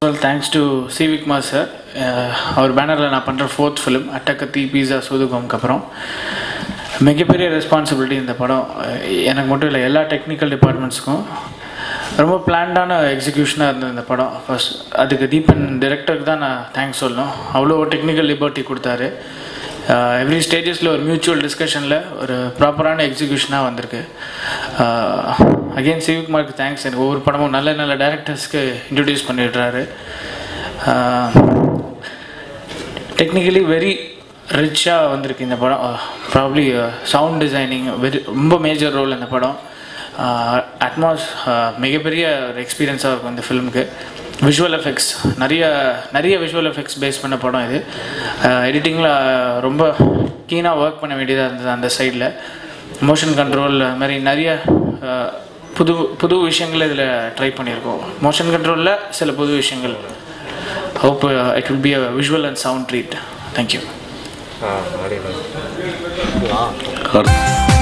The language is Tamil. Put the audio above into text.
ஆல் தேங்க்ஸ் டு சி விக்மார் சார் அவர் பேனரில் நான் பண்ணுற ஃபோர்த் ஃபிலிம் அட்டக்கத்தி பீஸா சூதுகம்க்கு அப்புறம் மிகப்பெரிய ரெஸ்பான்சிபிலிட்டி இந்த படம் அஹ், எனக்கு மட்டும் இல்லை எல்லா டெக்னிக்கல் டிபார்ட்மெண்ட்ஸுக்கும் ரொம்ப பிளான்டான எக்ஸிக்யூஷனாக இருந்தது இந்த படம் ஃபர்ஸ்ட் அதுக்கு தீபன் டைரக்டருக்கு தான் நான் தேங்க்ஸ் சொல்லணும் அவ்வளோ டெக்னிக்கல் லிபர்ட்டி கொடுத்தாரு எவ்ரி ஸ்டேஜஸில் ஒரு மியூச்சுவல் டிஸ்கஷனில் ஒரு ப்ராப்பரான எக்ஸிக்யூஷனாக வந்திருக்கு அகெயின் சிவிகுமாருக்கு தேங்க்ஸ் எனக்கு ஒவ்வொரு படமும் நல்ல நல்ல டேரக்டர்ஸ்க்கு இன்ட்ரடியூஸ் பண்ணிடுறாரு டெக்னிக்கலி வெரி ரிச்சாக வந்திருக்கு இந்த படம் ப்ராப்ளி சவுண்ட் டிசைனிங் வெரி ரொம்ப மேஜர் ரோல் இந்த படம் அட்மாஸ் மிகப்பெரிய ஒரு எக்ஸ்பீரியன்ஸாக இருக்கும் இந்த ஃபிலிமுக்கு விஷுவல் எஃபெக்ட்ஸ் நிறைய நிறைய விஷுவல் எஃபெக்ட்ஸ் பேஸ் பண்ண படம் இது எடிட்டிங்கில் ரொம்ப கீனாக ஒர்க் பண்ண வேண்டியதாக இருந்தது அந்த சைடில் மோஷன் கண்ட்ரோல் அது மாதிரி நிறைய அஹ், புது புது விஷயங்கள் இதில் ட்ரை பண்ணியிருக்கோம் மோஷன் கண்ட்ரோலில் சில புது விஷயங்கள் hope uh, it will be a visual and sound treat. Thank you. ஆ, அப்படியே. அடுத்து